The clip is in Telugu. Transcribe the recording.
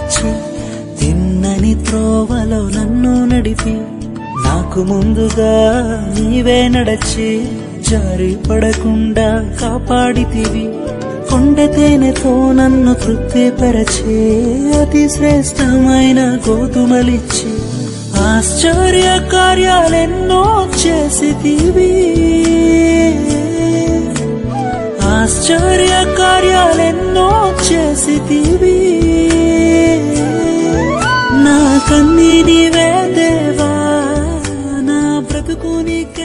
తెచ్చి తిన్నని త్రోవలో నన్ను నడిపి నాకు ముందుగా నీవే నడచి జారి పడకుండా కాపాడితివి కొండ తేనెతో నన్ను తృప్తిపరచే అతి శ్రేష్టమైన గోధుమలిచ్చి ఆశ్చర్య కార్యాలెన్నో చేసితివి ఆశ్చర్య కార్యాలెన్నో చేసితివి నా కన్నీ నీవే దేవా నా బ్రతుకు నీ